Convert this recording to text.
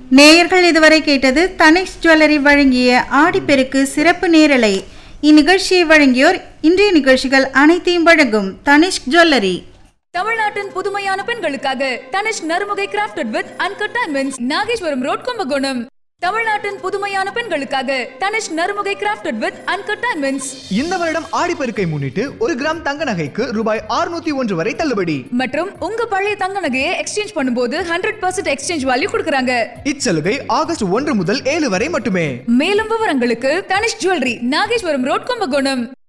நேயர்கள் இதுவரை கேட்டது தனிஷ் ஜுவல்லரி வழங்கிய ஆடிப்பெருக்கு சிறப்பு நேரலை இந்நிகழ்ச்சியை வழங்கியோர் இன்றைய நிகழ்ச்சிகள் அனைத்தையும் வழங்கும் தனிஷ் ஜுவல்லரி தமிழ்நாட்டின் புதுமையான பெண்களுக்காக Tanishq Narumugai crafted with uncut diamonds Nageswaram road Kumbakonam தமிழ்நாட்டின் புதுமையான பெண்களுக்காக Tanishq Narumugai crafted with uncut diamonds இந்த வருடம் ஆடிப்பெருக்கை முன்னிட்டு ஒரு கிராம் தங்க நகைக்கு ரூபாய் 601 ஒன்று வரை தள்ளுபடி மற்றும் உங்க பழைய தங்க நகையை எக்ஸ்சேஞ்ச் பண்ணும்போது ஹண்ட்ரட் பர்சன்ட் எக்ஸ்சேஞ்ச் வேல்யூ கொடுக்குறாங்க இச்சலுகை ஆகஸ்ட் ஒன்று முதல் ஏழு வரை மட்டுமே மேலும் விவரங்களுக்கு தனிஷ் ஜுவல்லரி நாகேஸ்வரம் ரோட் கும்பகோணம்